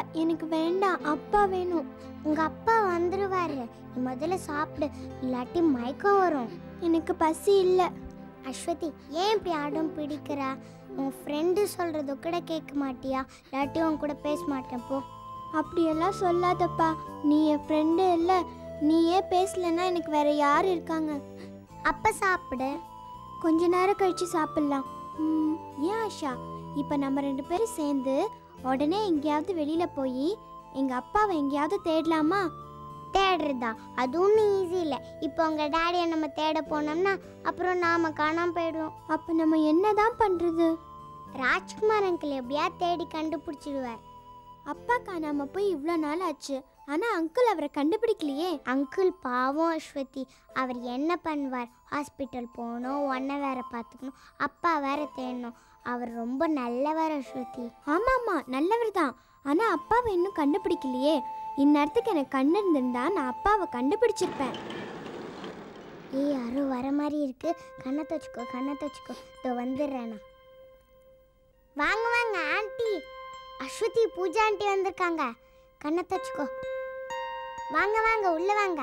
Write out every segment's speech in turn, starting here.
எனக்கு வேண்டாம் அப்பா வேணும் உங்க அப்பா வந்துருவாரு நீ முதல்ல சாப்பிடு இல்லாட்டி மயக்கம் வரும் எனக்கு பசி இல்லை அஸ்வதி ஏன் இப்படி அடம் பிடிக்கிற உன் ஃப்ரெண்டு சொல்றது கூட கேட்க மாட்டியா இல்லாட்டி உன் கூட பேச மாட்டேன் போ அப்படியெல்லாம் சொல்லாதப்பா நீ என் ஃப்ரெண்டு இல்லை நீயே பேசலன்னா எனக்கு வேற யார் இருக்காங்க அப்ப சாப்பிடு கொஞ்ச நேரம் கழிச்சு சாப்பிடலாம் ம், ஏன் ஆஷா இப்போ நம்ம ரெண்டு பேரும் சேர்ந்து உடனே எங்கேயாவது வெளியில போய் எங்க அப்பாவை எங்கேயாவது தேடலாமா தேடுறதா அது ஒன்றும் ஈஸி இல்லை இப்போ உங்க டேடியை நம்ம தேட போனோம்னா அப்புறம் நாம காணாம போயிடுவோம் அப்போ நம்ம என்னதான் பண்றது ராஜ்குமார் அங்கிள் எப்படியா தேடி கண்டுபிடிச்சிடுவார் அப்பா காணாம போய் இவ்வளோ நாள் ஆச்சு ஆனா அங்கிள் அவரை கண்டுபிடிக்கலையே அங்கிள் பாவம் அஸ்வதி அவர் என்ன பண்ணுவார் ஹாஸ்பிட்டல் போகணும் ஒன்றை வேற பார்த்துக்கணும் அப்பா வேற தேடணும் அவர் ரொம்ப நல்லவர் அஸ்வதி ஆமாம்மா நல்லவர் தான் ஆனா அப்பாவை இன்னும் கண்டுபிடிக்கலையே இந்நேரத்துக்கு எனக்கு கண்ணு இருந்திருந்தா நான் அப்பாவை கண்டுபிடிச்சிருப்பேன் ஏய் யாரோ வர மாதிரி இருக்கு கண்ணை தச்சுக்கோ கண்ணை தச்சுக்கோ இதோ வந்துடுறேன் நான் வாங்க வாங்க ஆண்டி அஸ்வதி பூஜா ஆண்டி வந்திருக்காங்க கண்ணை தச்சுக்கோ வாங்க வாங்க உள்ள வாங்க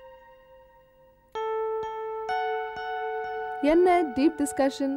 என்ன டீப் டிஸ்கஷன்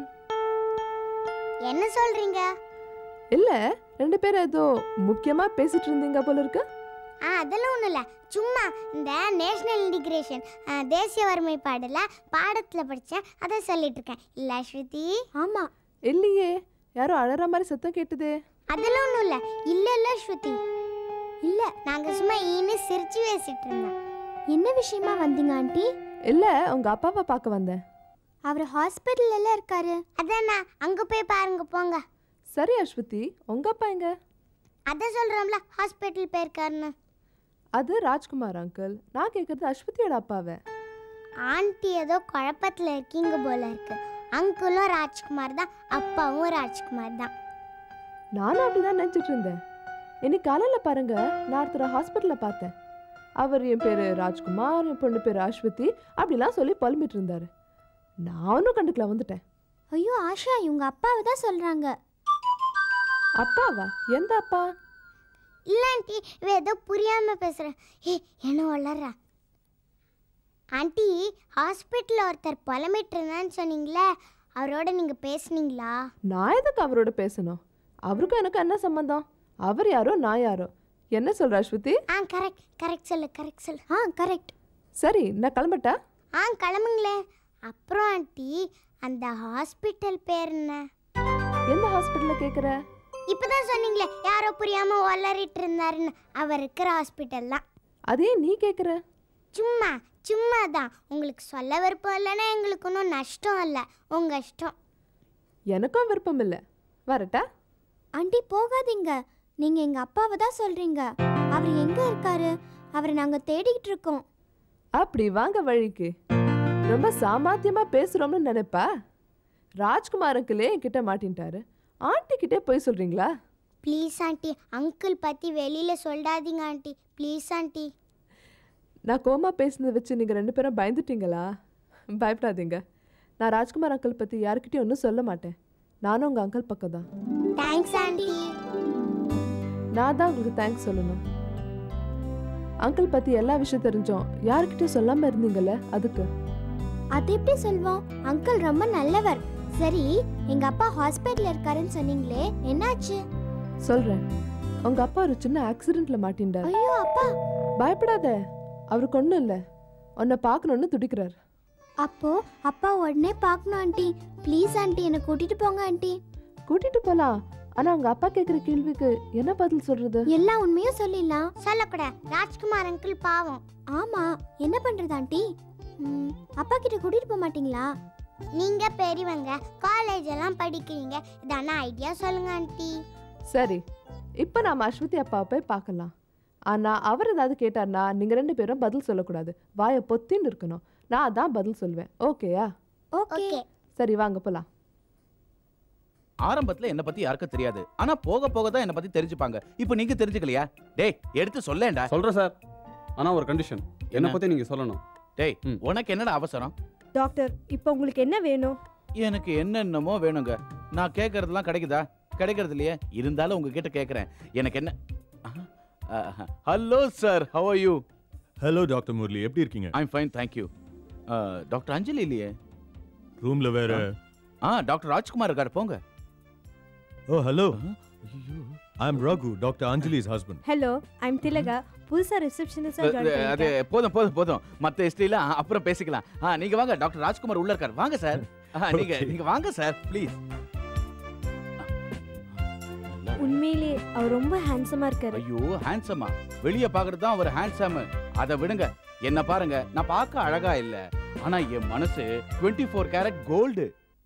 என்ன சொல்றீங்க இல்ல ரெண்டு பேரும் ஏதோ முக்கியமா பேசிட்டு இருந்தீங்க போல இருக்கு ஆ அதெல்லாம் ஒன்றும் இல்லை சும்மா இந்த நேஷ்னல் இன்டிகிரேஷன் தேசிய ஒருமைப்பாடில் பாடத்தில் படித்தேன் அதை சொல்லிட்டு இருக்கேன் இல்லை அஸ்வதி ஆமா இல்லையே யாரோ அழற மாதிரி சத்தம் கேட்டுதே அதெல்லாம் ஒன்றும் இல்லை இல்லை இல்லை அஸ்வதி இல்லை நாங்கள் சும்மா ஈன்னு சிரிச்சு பேசிட்டு இருந்தோம் என்ன விஷயமா வந்தீங்க ஆண்டி இல்ல உங்க அப்பாவை பார்க்க வந்தேன் அவர் ஹாஸ்பிட்டல்ல இருக்காரு அதாண்ணா அங்கே போய் பாருங்க போங்க சரி அஸ்வதி உங்க அப்பா எங்க அதை சொல்கிறோம்ல ஹாஸ்பிட்டல் போயிருக்காருன்னு அது ராஜ்குமார் அங்கிள் நான் கேட்கறது அஸ்வதியோட அப்பாவை ஆண்டி ஏதோ குழப்பத்தில் இருக்கீங்க போல இருக்கு அங்கிளும் ராஜ்குமார் தான் அப்பாவும் ராஜ்குமார் தான் நானும் அப்படிதான் நினைச்சிட்டு இருந்தேன் இன்னைக்கு காலையில பாருங்க நான் ஒருத்தரை ஹாஸ்பிட்டல்ல பார்த்தேன் அவர் என் பேரு ராஜ்குமார் என் பொண்ணு பேரு அஸ்வதி அப்படிலாம் சொல்லி புலம்பிட்டு இருந்தாரு நானும் கண்டுக்கல வந்துட்டேன் ஐயோ ஆஷா இவங்க அப்பாவை தான் சொல்றாங்க அப்பாவா எந்த அப்பா இல்லை ஆண்டி இவ ஏதோ புரியாமல் பேசுகிறேன் ஏ என்ன வளர்றா ஆண்டி ஹாஸ்பிட்டலில் ஒருத்தர் புலம்பிட்டு இருந்தான்னு சொன்னீங்களே அவரோட நீங்கள் பேசுனீங்களா நான் எதுக்கு அவரோட பேசணும் அவருக்கும் எனக்கு என்ன சம்பந்தம் அவர் யாரோ நான் யாரோ என்ன சொல்ற அஸ்வதி ஆ கரெக்ட் கரெக்ட் சொல்லு கரெக்ட் சொல்லு ஆ கரெக்ட் சரி நான் கிளம்பட்டா ஆ கிளம்புங்களே அப்புறம் ஆண்டி அந்த ஹாஸ்பிட்டல் பேர் என்ன எந்த ஹாஸ்பிட்டல்ல கேக்குற இப்பதான் சொன்னீங்களே யாரோ புரியாம வளரிட்டு இருந்தாருன்னு அவர் இருக்கிற ஹாஸ்பிட்டல் தான் அதே நீ கேக்குற சும்மா சும்மா தான் உங்களுக்கு சொல்ல விருப்பம் இல்லைன்னா எங்களுக்கு ஒன்றும் நஷ்டம் இல்லை உங்க இஷ்டம் எனக்கும் விருப்பம் இல்லை வரட்டா ஆண்டி போகாதீங்க நீங்க எங்க அப்பாவை தான் சொல்றீங்க அவர் எங்க இருக்காரு அவரை நாங்க தேடிக்கிட்டு இருக்கோம் அப்படி வாங்க வழிக்கு ரொம்ப சாமர்த்தியமா பேசுறோம்னு நினைப்பா ராஜ்குமார் அங்கிளே என்கிட்ட மாட்டின்ட்டாரு ஆண்டி கிட்டே போய் சொல்றீங்களா ப்ளீஸ் ஆண்டி அங்கிள் பற்றி வெளியில் சொல்லாதீங்க ஆண்டி ப்ளீஸ் ஆண்டி நான் கோமா பேசுனதை வச்சு நீங்க ரெண்டு பேரும் பயந்துட்டீங்களா பயப்படாதீங்க நான் ராஜ்குமார் அங்கிள் பத்தி யாருக்கிட்டையும் ஒன்றும் சொல்ல மாட்டேன் நானும் உங்க அங்கிள் பக்கம் தான் தேங்க்ஸ் ஆண்டி நான் தான் உங்களுக்கு தேங்க்ஸ் சொல்லணும் அங்கிள் பத்தி எல்லா விஷயம் தெரிஞ்சோம் யாருக்கிட்டையும் சொல்லாம இருந்தீங்கல்ல அதுக்கு அது எப்படி சொல்வோம் அங்கிள் ரொம்ப நல்லவர் சரி எங்க அப்பா ஹாஸ்பிட்டல்ல இருக்காருன்னு சொன்னீங்களே என்னாச்சு சொல்றேன் உங்க அப்பா ஒரு சின்ன ஆக்சிடென்ட்ல மாட்டின்டார் ஐயோ அப்பா பயப்படாத அவருக்கு ஒன்றும் இல்லை உன்னை பார்க்கணுன்னு துடிக்கிறார் அப்போ அப்பா உடனே பார்க்கணும் ஆண்டி ப்ளீஸ் ஆண்டி என்னை கூட்டிட்டு போங்க ஆண்டி கூட்டிட்டு போலாம் ஆனா உங்க அப்பா கேக்குற கேள்விக்கு என்ன பதில் சொல்றது எல்லா உண்மையும் சொல்லிடலாம் சொல்லக்கூடாது ராஜ்குமார் அங்கிள் பாவம் ஆமா என்ன பண்றது ஆண்டி ம், அப்பா கிட்ட கூட்டிட்டு போக மாட்டீங்களா நீங்க பெரியவங்க காலேஜ் எல்லாம் படிக்கிறீங்க இதான ஐடியா சொல்லுங்க ஆண்டி சரி இப்போ நாம அஸ்வதி அப்பாவை போய் பார்க்கலாம் ஆனா அவர் ஏதாவது கேட்டார்னா நீங்க ரெண்டு பேரும் பதில் சொல்லக்கூடாது வாயை பொத்தின்னு இருக்கணும் நான் அதான் பதில் சொல்வேன் ஓகேயா ஓகே ஓகே சரி வாங்க போலாம் ஆரம்பத்துல என்ன பத்தி யாருக்கும் தெரியாது ஆனா போக போக தான் என்ன பத்தி தெரிஞ்சுப்பாங்க இப்போ நீங்க தெரிஞ்சுக்கலையா டேய் எடுத்து சொல்லேன்டா சொல்கிறேன் சார் ஆனால் ஒரு கண்டிஷன் என்னை என்ன? பற்றி நீங்கள் சொல்லணும் டேய் ம். உனக்கு என்னடா அவசரம் டாக்டர் இப்போ உங்களுக்கு என்ன வேணும் எனக்கு என்னென்னமோ வேணுங்க நான் கேட்கறதெல்லாம் கிடைக்குதா கிடைக்கிறது இல்லையே இருந்தாலும் உங்ககிட்ட கேட்கறேன் எனக்கு என்ன ஆ, hello sir how are you hello doctor Murali எப்படி இருக்கீங்க I'm fine thank you doctor Anjali இல்லையே ரூம்ல வேற ஆ டாக்டர் ராஜ்குமார் இருக்காரு போங்க oh hello I am Raghu doctor Anjali's husband hello I'm Thilaka புதுசா ரிசப்ஷனிஸ்டா அது ஜாயின் அது பண்ணிருக்கேன் போதும் போதும் போதும் மத்த ஹிஸ்டரியில அப்புறம் பேசிக்கலாம் ஆ நீங்க வாங்க டாக்டர் ராஜ்குமார் உள்ள இருக்காரு வாங்க சார் நீங்க Okay. நீங்க வாங்க சார் ப்ளீஸ் உண்மையிலே அவர் ரொம்ப ஹேண்ட்ஸமா இருக்காரு ஐயோ ஹேண்ட்ஸமா வெளிய பாக்குறது தான் அவர் ஹேண்ட்ஸம் அதை விடுங்க என்ன பாருங்க நான் பார்க்க அழகா இல்ல ஆனா என் மனசு 24 four carat gold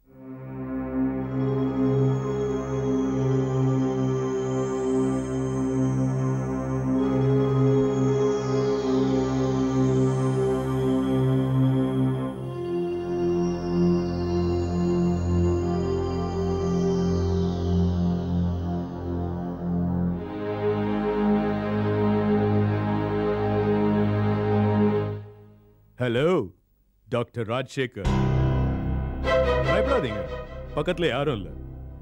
hello doctor Rajsekar பயப்படாதீங்க பக்கத்துல யாரும் இல்ல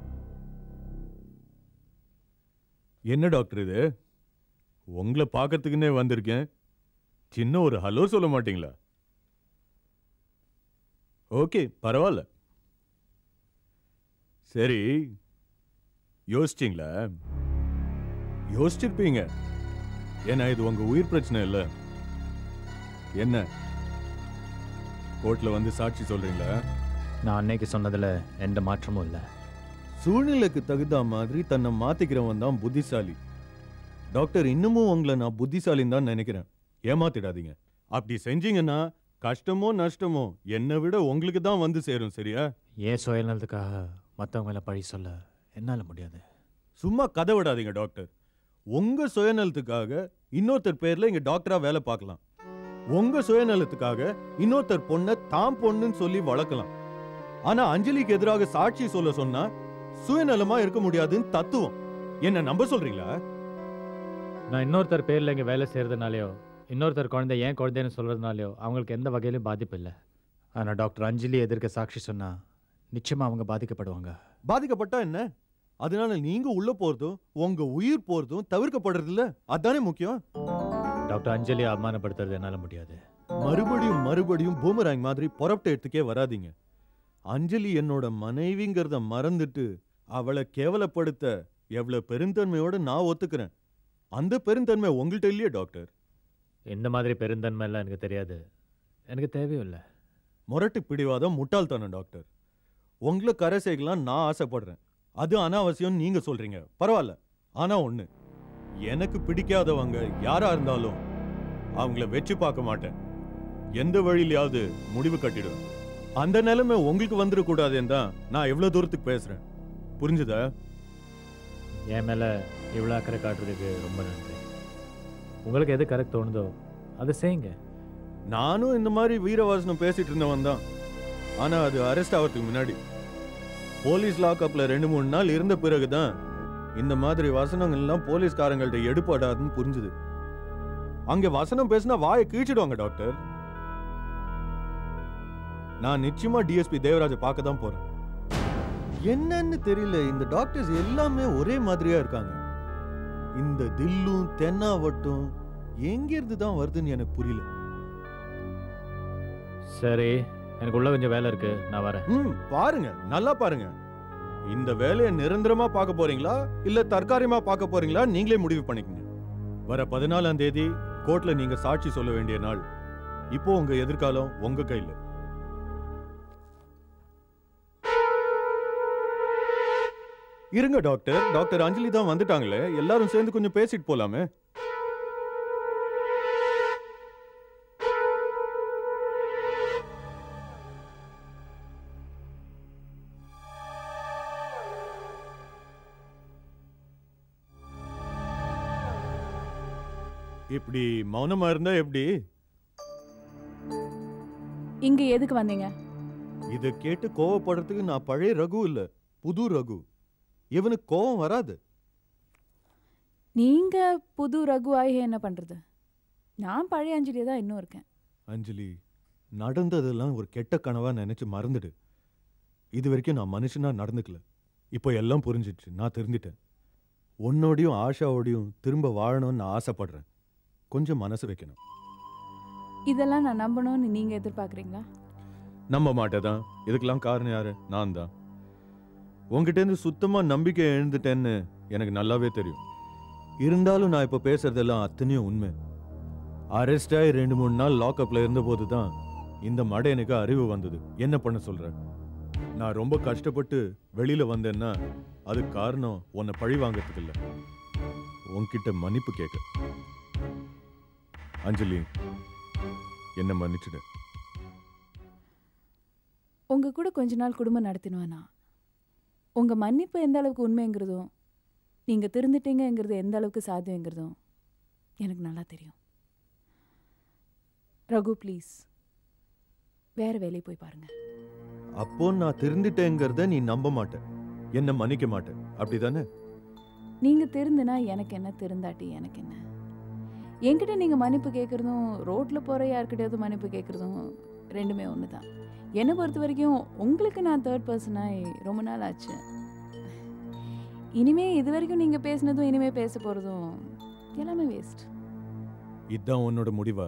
என்ன டாக்டர் இது உங்களை பார்க்கறதுக்குன்னே வந்திருக்கேன் சின்ன ஒரு ஹலோ சொல்ல மாட்டீங்களா ஓகே பரவாயில்ல சரி யோசிச்சிங்களா யோசிச்சிருப்பீங்க ஏன்னா இது உங்க உயிர் பிரச்சனை இல்ல என்ன கோர்ட்ல வந்து சாட்சி சொல்றீங்களா நான் அன்னைக்கு சொன்னதுல எந்த மாற்றமும் இல்லை சூழ்நிலைக்கு தகுந்த மாதிரி தன்னை மாத்திக்கிறவன் தான் புத்திசாலி டாக்டர் இன்னமும் உங்களை நான் புத்திசாலின்னு தான் நினைக்கிறேன் ஏமாத்திடாதீங்க அப்படி செஞ்சீங்கன்னா கஷ்டமோ நஷ்டமோ என்னை விட உங்களுக்கு தான் வந்து சேரும் சரியா ஏன் சுயநலத்துக்காக மற்றவங்க மேலே பழி சொல்ல என்னால் முடியாது சும்மா கதை விடாதீங்க டாக்டர் உங்க சுயநலத்துக்காக இன்னொருத்தர் பேர்ல இங்க டாக்டரா வேலை பார்க்கலாம் உங்க சுயநலத்துக்காக இன்னொருத்தர் பொண்ணை தாம் பொண்ணுன்னு சொல்லி வளர்க்கலாம் ஆனா அஞ்சலிக்கு எதிராக சாட்சி சொல்ல சொன்னா சுயநலமா இருக்க முடியாதுன்னு தத்துவம் என்ன நம்ப சொல்றீங்களா நான் இன்னொருத்தர் பேரில் இங்கே வேலை செய்கிறதுனாலையோ இன்னொருத்தர் குழந்தை ஏன் குழந்தைன்னு சொல்கிறதுனாலையோ அவங்களுக்கு எந்த வகையிலும் பாதிப்பு இல்லை ஆனால் டாக்டர் அஞ்சலி எதிர்க்க சாட்சி சொன்னால் நிச்சயமாக அவங்க பாதிக்கப்படுவாங்க பாதிக்கப்பட்டா என்ன அதனால நீங்க உள்ள போறதும் உங்க உயிர் போறதும் தவிர்க்கப்படுறது இல்ல அதானே முக்கியம் டாக்டர் அஞ்சலியை அவமானப்படுத்துறது என்னால் முடியாது மறுபடியும் மறுபடியும் பூமராங் மாதிரி புறப்பட்ட இடத்துக்கே வராதீங்க அஞ்சலி என்னோட மனைவிங்கிறத மறந்துட்டு அவளை கேவலப்படுத்த எவ்வளவு பெருந்தன்மையோட நான் ஒத்துக்கிறேன் அந்த பெருந்தன்மை உங்கள்கிட்ட இல்லையே டாக்டர் இந்த மாதிரி பெருந்தன்மை எல்லாம் எனக்கு தெரியாது எனக்கு தேவையும் இல்லை முரட்டு பிடிவாதம் முட்டாள்தனம் டாக்டர் உங்களை கரை சேர்க்கலாம் நான் ஆசைப்படுறேன் அது அனாவசியம் நீங்க சொல்றீங்க பரவாயில்ல ஆனா ஒண்ணு எனக்கு பிடிக்காதவங்க யாரா இருந்தாலும் அவங்கள வச்சு பார்க்க மாட்டேன் எந்த வழியிலயாவது முடிவு கட்டிடுவேன் அந்த நிலைமை உங்களுக்கு வந்துடக்கூடாதுன்னு தான் நான் எவ்வளவு தூரத்துக்கு பேசுறேன் புரிஞ்சுதா என் மேலே இவ்வளோ அக்கறை காட்டுறதுக்கு ரொம்ப நன்றி உங்களுக்கு எது கரெக்ட் தோணுதோ அதை செய்யுங்க நானும் இந்த மாதிரி வீரவாசனம் பேசிட்டு இருந்தவன் தான் ஆனா அது அரெஸ்ட் ஆகிறதுக்கு முன்னாடி போலீஸ் லாக்அப்ல ரெண்டு மூணு நாள் இருந்த பிறகுதான் இந்த மாதிரி வசனங்கள்லாம் போலீஸ்காரங்கள்ட்ட எடுபடாதுன்னு புரிஞ்சுது அங்க வசனம் பேசினா வாயை கீழ்ச்சிடுவாங்க டாக்டர் நான் நிச்சயமா டிஎஸ்பி தேவராஜை பார்க்க தான் போறேன் என்னன்னு தெரியல இந்த டாக்டர்ஸ் எல்லாமே ஒரே மாதிரியா இருக்காங்க இந்த தில்லும் தென்னாவட்டும் எங்கிருந்து தான் வருதுன்னு எனக்கு புரியல சரி எனக்கு உள்ள கொஞ்சம் வேலை இருக்கு நான் வரேன் ம் பாருங்க நல்லா பாருங்க இந்த வேலையை நிரந்தரமா பார்க்க போறீங்களா இல்ல தற்காலிகமா பார்க்க போறீங்களா நீங்களே முடிவு பண்ணிக்கங்க வர பதினாலாம் தேதி கோர்ட்ல நீங்க சாட்சி சொல்ல வேண்டிய நாள் இப்போ உங்க எதிர்காலம் உங்க கையில இருங்க டாக்டர் டாக்டர் அஞ்சலி தான் வந்துட்டாங்களே எல்லாரும் சேர்ந்து கொஞ்சம் பேசிட்டு போலாமே இப்படி மௌனமா இருந்தா எப்படி இங்க எதுக்கு வந்தீங்க இத கேட்டு கோவப்படுறதுக்கு நான் பழைய ரகு இல்ல புது ரகு இவனுக்கு கோவம் வராது நீங்க புது ரகு ஆகி என்ன பண்றது நான் பழைய அஞ்சலியே தான் இன்னும் இருக்கேன் அஞ்சலி நடந்ததெல்லாம் ஒரு கெட்ட கனவா நினைச்சு மறந்துடு இது வரைக்கும் நான் மனுஷனா நடந்துக்கல இப்போ எல்லாம் புரிஞ்சிடுச்சு நான் தெரிஞ்சிட்டேன் உன்னோடையும் ஆஷாவோடையும் திரும்ப வாழணும்னு நான் ஆசைப்படுறேன் கொஞ்சம் மனசு வைக்கணும் இதெல்லாம் நான் நம்பணும்னு நீங்க எதிர்பார்க்குறீங்களா நம்ப மாட்டேதான் இதுக்கெல்லாம் காரணம் யாரு நான் தான் உங்ககிட்டேருந்து சுத்தமா நம்பிக்கை எழுந்துட்டேன்னு எனக்கு நல்லாவே தெரியும் இருந்தாலும் நான் இப்ப பேசுறதெல்லாம் அத்தனையும் உண்மை அரெஸ்ட் ஆகி ரெண்டு மூணு நாள் லாக்அப்ல இருந்தபோது தான் இந்த மடை எனக்கு அறிவு வந்தது என்ன பண்ண சொல்ற நான் ரொம்ப கஷ்டப்பட்டு வெளியில வந்தேன்னா அதுக்கு காரணம் உன்னை பழி வாங்கறதுக்கு இல்ல உன்கிட்ட மன்னிப்பு கேட்க அஞ்சலி என்ன மன்னிச்சிடு உங்க கூட கொஞ்ச நாள் குடும்பம் நடத்தினுவேனா உங்க மன்னிப்பு எந்த அளவுக்கு உண்மைங்கிறதும் நீங்க திருந்துட்டீங்கங்கிறது எந்த அளவுக்கு சாத்தியங்கிறதும் எனக்கு நல்லா தெரியும் ரகு ப்ளீஸ் வேற வேலையை போய் பாருங்க அப்போ நான் திருந்திட்டேங்கிறத நீ நம்ப மாட்ட என்ன மன்னிக்க மாட்டேன் அப்படிதானே நீங்க திருந்துனா எனக்கு என்ன திருந்தாட்டி எனக்கு என்ன என்கிட்ட நீங்க மன்னிப்பு கேட்குறதும் ரோட்ல போற யார்கிட்டயாவது மன்னிப்பு கேட்குறதும் ரெண்டுமே ஒன்று தான் என்னை பொறுத்த வரைக்கும் உங்களுக்கு நான் தேர்ட் பர்சனாய் ரொம்ப நாள் ஆச்சு இனிமே இது வரைக்கும் நீங்க பேசினதும் இனிமே பேச போறதும் எல்லாமே வேஸ்ட் இதுதான் உன்னோட முடிவா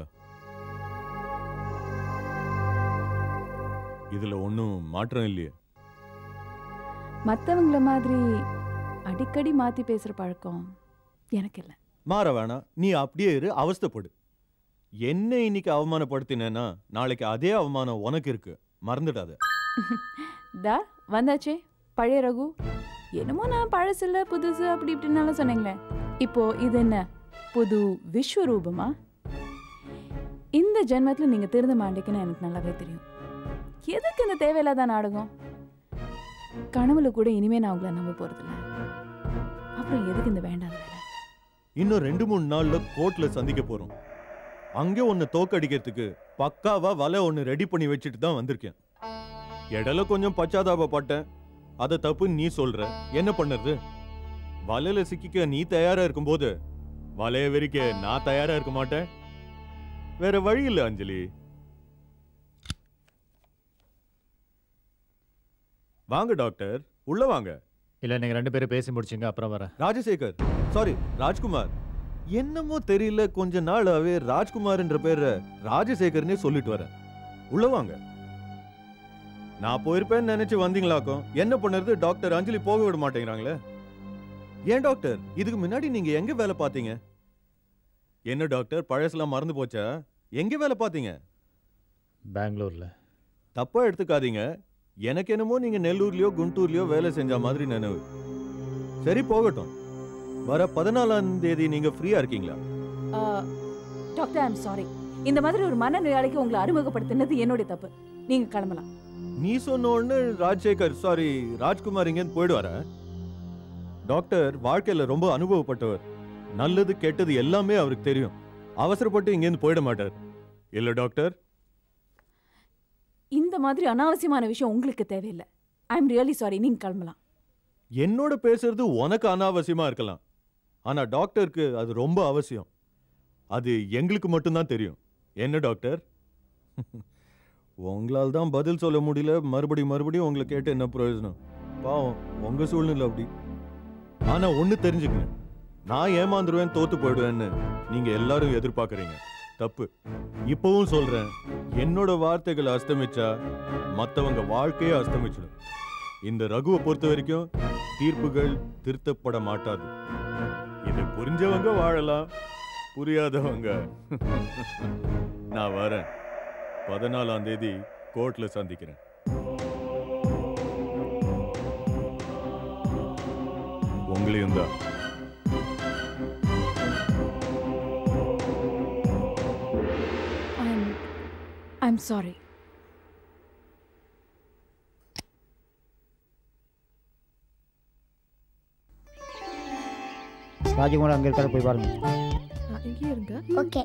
இதுல ஒன்றும் மாற்றம் இல்லையே மற்றவங்கள மாதிரி அடிக்கடி மாத்தி பேசுற பழக்கம் எனக்கு இல்லை மாற வேணாம் நீ அப்படியே இரு அவஸ்தைப்படு என்ன இன்னைக்கு அவமானப்படுத்தினேன்னா நாளைக்கு அதே அவமானம் உனக்கு இருக்கு மறந்துடாத தா வந்தாச்சே பழைய ரகு என்னமோ நான் பழசு இல்லை புதுசு அப்படி இப்படின்னாலும் சொன்னீங்களே இப்போ இது என்ன புது விஸ்வரூபமா இந்த ஜென்மத்தில் நீங்கள் திருந்த மாட்டேங்குன்னு எனக்கு நல்லாவே தெரியும் எதுக்கு இந்த தேவையில்லாத நாடகம் கனவுல கூட இனிமே நான் உங்களை நம்ப போறதில்ல அப்புறம் எதுக்கு இந்த வேண்டாத வேலை இன்னும் ரெண்டு மூணு நாள்ல கோர்ட்ல சந்திக்க போறோம் அங்கே உன்னை தோக்கடிக்கிறதுக்கு பக்காவா வலை ஒன்று ரெடி பண்ணி வச்சுட்டு தான் வந்திருக்கேன் இடையில கொஞ்சம் பச்சாதாபப்பட்டேன் அதை தப்பு நீ சொல்ற என்ன பண்ணுறது வலையில சிக்கிக்க நீ தயாரா இருக்கும்போது வலைய விரிக்க நான் தயாரா இருக்க மாட்டேன் வேற வழி இல்ல அஞ்சலி வாங்க டாக்டர் உள்ள வாங்க இல்லை நீங்கள் ரெண்டு பேரும் பேசி முடிச்சிங்க அப்புறம் வரேன் ராஜசேகர் சாரி ராஜ்குமார் என்னமோ தெரியல கொஞ்ச நாளாவே ராஜ்குமார்ன்ற பேரை ராஜசேகர்னே சொல்லிட்டு வரேன் உள்ள வாங்க நான் போயிருப்பேன்னு நினைச்சு வந்தீங்களாக்கும் என்ன பண்ணுறது டாக்டர் அஞ்சலி போக விட மாட்டேங்கிறாங்களே ஏன் டாக்டர் இதுக்கு முன்னாடி நீங்க எங்க வேலை பார்த்தீங்க என்ன டாக்டர் பழசெல்லாம் மறந்து போச்சா எங்க வேலை பார்த்தீங்க பெங்களூரில் தப்பா எடுத்துக்காதீங்க எனக்கு என்னமோ நீங்க நெல்லூர்லயோ குண்டூர்லயோ வேலை செஞ்ச மாதிரி நினைவு சரி போகட்டும் வர பதினாலாம் தேதி நீங்க ஃப்ரீயா இருக்கீங்களா டாக்டர் ஐம் சாரி இந்த மாதிரி ஒரு மனநோயாளிக்கு உங்களை அறிமுகப்படுத்தினது என்னுடைய தப்பு நீங்க கிளம்பலாம் நீ சொன்ன உடனே ராஜசேகர் சாரி ராஜ்குமார் இங்கேருந்து போயிடுவாரா டாக்டர் வாழ்க்கையில ரொம்ப அனுபவப்பட்டவர் நல்லது கெட்டது எல்லாமே அவருக்கு தெரியும் அவசரப்பட்டு இங்கேருந்து போயிட மாட்டார் இல்ல டாக்டர் இந்த மாதிரி அனாவசியமான விஷயம் உங்களுக்கு தேவையில்லை ஐ எம் ரியலி சாரி நீங்க கிளம்பலாம் என்னோட பேசுறது உனக்கு அனாவசியமா இருக்கலாம் ஆனா டாக்டருக்கு அது ரொம்ப அவசியம் அது எங்களுக்கு மட்டும்தான் தெரியும் என்ன டாக்டர் உங்களால் தான் பதில் சொல்ல முடியல மறுபடி மறுபடியும் உங்களை கேட்டு என்ன பிரயோஜனம் பாவம் உங்க சூழ்நிலை அப்படி ஆனா ஒண்ணு தெரிஞ்சுக்கங்க நான் ஏமாந்துருவேன் தோத்து போயிடுவேன்னு நீங்க எல்லாரும் எதிர்பார்க்கறீங்க தப்பு இப்பவும் சொல்றேன் என்னோட வார்த்தைகள் அஸ்தமிச்சா மத்தவங்க வாழ்க்கையே அஸ்தமிச்சிடும் இந்த ரகுவை பொறுத்த வரைக்கும் தீர்ப்புகள் திருத்தப்பட மாட்டாது இது புரிஞ்சவங்க வாழலாம் புரியாதவங்க நான் வரேன் பதினாலாம் தேதி கோர்ட்ல சந்திக்கிறேன் உங்களையும் தான் ஐம் ஐம் சாரி ராஜகுமார் அங்கே இருக்காரு போய் பாருங்க இங்கே இருங்க ஓகே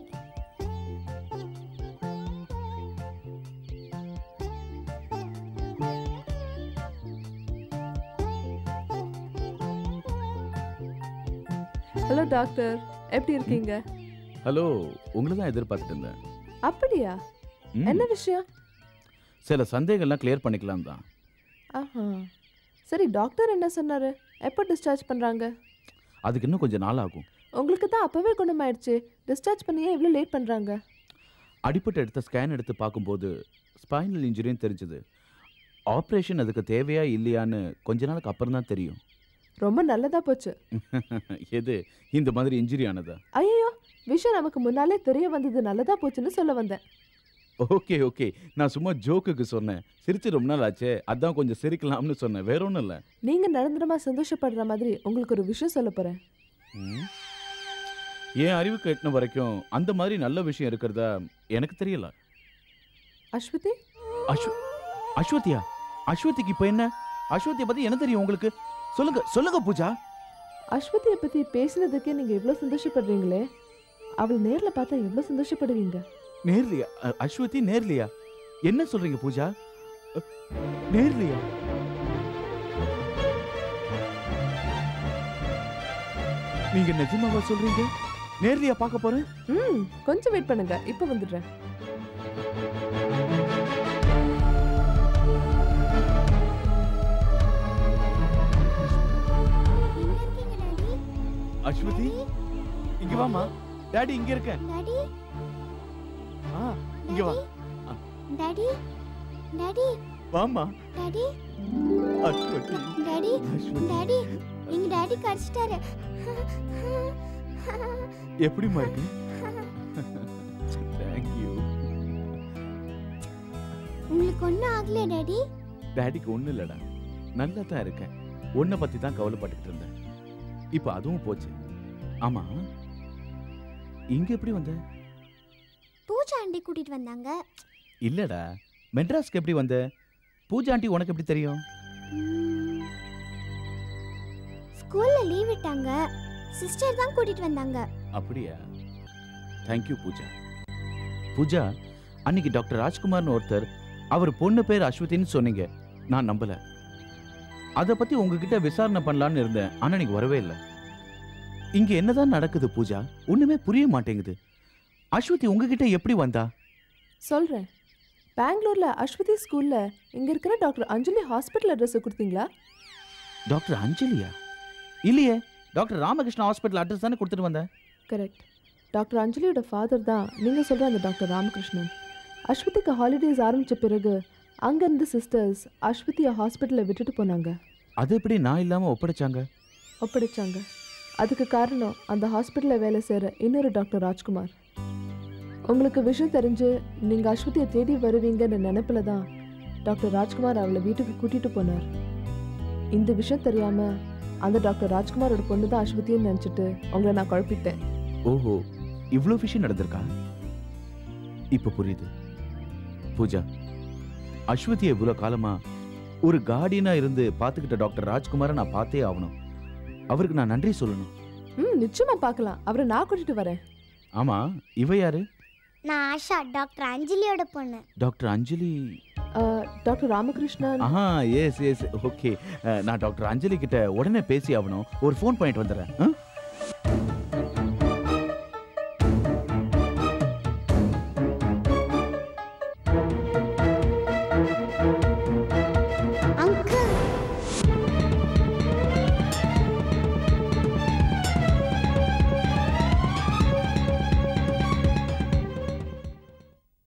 ஹலோ டாக்டர் எப்படி இருக்கீங்க ஹலோ உங்களை தான் எதிர்பார்த்துட்டு இருந்தேன் அப்படியா ம், என்ன விஷயம் சில சந்தேகம்லாம் கிளியர் பண்ணிக்கலாம் தான் ஆஹா சரி டாக்டர் என்ன சொன்னாரு எப்போ டிஸ்சார்ஜ் பண்றாங்க அதுக்கு இன்னும் கொஞ்சம் நாள் ஆகும் உங்களுக்கு தான் அப்பவே குணமாயிடுச்சு டிஸ்சார்ஜ் பண்ணியே இவ்வளோ லேட் பண்ணுறாங்க அடிப்பட்டு எடுத்த ஸ்கேன் எடுத்து பார்க்கும்போது ஸ்பைனல் இன்ஜுரின்னு தெரிஞ்சது ஆப்ரேஷன் அதுக்கு தேவையா இல்லையான்னு கொஞ்ச நாளுக்கு அப்புறம் தான் தெரியும் ரொம்ப நல்லதா போச்சு எது இந்த மாதிரி இன்ஜுரி ஆனதா ஐயோ விஷயம் நமக்கு முன்னாலே தெரிய வந்தது நல்லதா போச்சுன்னு சொல்ல வந்தேன் ஓகே ஓகே நான் சும்மா ஜோக்குக்கு சொன்னேன் சிரிச்சு ரொம்ப நாள் ஆச்சே அதான் கொஞ்சம் சிரிக்கலாம்னு சொன்னேன் வேற ஒன்றும் இல்லை நீங்க நிரந்தரமா சந்தோஷப்படுற மாதிரி உங்களுக்கு ஒரு விஷயம் சொல்ல போறேன் ம். என் அறிவுக்கு எட்டின வரைக்கும் அந்த மாதிரி நல்ல விஷயம் இருக்கிறதா எனக்கு தெரியல அஸ்வதி அஸ்வ அஸ்வதியா அஸ்வதிக்கு இப்போ என்ன அஸ்வதியை பத்தி என்ன தெரியும் உங்களுக்கு சொல்லுங்க சொல்லுங்க பூஜா அஸ்வதியை பத்தி பேசினதுக்கே நீங்க இவ்வளோ சந்தோஷப்படுறீங்களே அவள் நேர்ல பார்த்தா எவ்வளோ சந்தோஷப்படுவீங்க நேர்லியா அ- அஸ்வதி நேர்லியா என்ன சொல்றீங்க பூஜா அ, நேர்லியா நீங்க நிஜமாவா சொல்றீங்க நேர்லியா பார்க்க போறேன் ம் கொஞ்சம் வெயிட் பண்ணுங்க இப்போ வந்துடுறேன் எங்க இருக்கீங்க டாடி அஸ்வதி இங்க வாமா டாடி இங்க இருக்கேன் டாடி ஆ இங்க வா டாடி டாடி வாமா daddy Aswathi daddy Aswathi daddy எங்க டாடி கடிச்சிட்டாரு எப்படிமா இருக்கு தேங்க்யூ உங்களுக்கு ஒன்றும் ஆகலையா டாடி டாடிக்கு ஒன்றும் இல்லைடா நல்லா தான் இருக்கேன் உன்னை பற்றி தான் கவலைப்பட்டுக்கிட்டு இருந்தேன் இப்போ அதுவும் போச்சு ஆமா இங்க எப்படி வந்த பூஜா ஆண்டி கூட்டிட்டு வந்தாங்க இல்லடா மெட்ராஸ்க்கு எப்படி வந்த பூஜா ஆண்டி உனக்கு எப்படி தெரியும் ம், ஸ்கூல்ல லீவ் விட்டாங்க சிஸ்டர் தான் கூட்டிட்டு வந்தாங்க அப்படியா தேங்க்யூ பூஜா பூஜா அன்னைக்கு டாக்டர் ராஜ்குமார்னு ஒருத்தர் அவர் பொண்ணு பேர் அஸ்வதின்னு சொன்னீங்க நான் நம்பல அதை பத்தி உங்ககிட்ட விசாரணை பண்ணலான்னு இருந்தேன் ஆனா நீங்க வரவே இல்லை இங்க என்னதான் நடக்குது பூஜா ஒண்ணுமே புரிய மாட்டேங்குது அஸ்வதி உங்ககிட்ட எப்படி வந்தா சொல்றேன் பெங்களூர்ல அஸ்வதி ஸ்கூல்ல இங்க இருக்கிற டாக்டர் அஞ்சலி ஹாஸ்பிட்டல் அட்ரஸ் கொடுத்தீங்களா டாக்டர் அஞ்சலியா இல்லையே டாக்டர் ராமகிருஷ்ணா ஹாஸ்பிட்டல் அட்ரஸ் தானே கொடுத்துட்டு வந்தேன் கரெக்ட் டாக்டர் அஞ்சலியோட ஃபாதர் தான் நீங்க சொல்ற அந்த டாக்டர் ராமகிருஷ்ணன் அஸ்வதிக்கு ஹாலிடேஸ் ஆரம்பிச்ச பிறகு அங்க இருந்த சிஸ்டர்ஸ் அஸ்வதியை ஹாஸ்பிட்டலில் விட்டுட்டு போனாங்க அது எப்படி நான் இல்லாம ஒப்படைச்சாங்க ஒப்படைச்சாங்க அதுக்கு காரணம் அந்த ஹாஸ்பிட்டலில் வேலை செய்கிற இன்னொரு டாக்டர் ராஜ்குமார் உங்களுக்கு விஷயம் தெரிஞ்சு நீங்கள் அஸ்வதியை தேடி வருவீங்கன்னு நினைப்பில் தான் டாக்டர் ராஜ்குமார் அவளை வீட்டுக்கு கூட்டிகிட்டு போனார் இந்த விஷயம் தெரியாமல் அந்த டாக்டர் ராஜ்குமாரோட பொண்ணு தான் அஸ்வதின்னு நினச்சிட்டு உங்களை நான் குழப்பிட்டேன் ஓஹோ இவ்வளோ விஷயம் நடந்திருக்கா இப்ப புரியுது பூஜா அஸ்வதி இவ்வளோ காலமா ஒரு கார்டியனா இருந்து பார்த்துக்கிட்ட டாக்டர் ராஜ்குமாரை நான் பார்த்தே ஆகணும் அவருக்கு நான் நன்றி சொல்லணும் ம் நிச்சயமாக பார்க்கலாம் அவரை நான் கூட்டிகிட்டு வரேன் ஆமா இவ யாரு நான் ஆஷா டாக்டர் அஞ்சலியோட பொண்ணு டாக்டர் அஞ்சலி அஹ், டாக்டர் ராமகிருஷ்ணன் ஆஹா எஸ் எஸ் ஓகே நான் டாக்டர் அஞ்சலி கிட்ட உடனே பேசி ஆகணும் ஒரு ஃபோன் பண்ணிட்டு வந்துடுறேன் ஆ?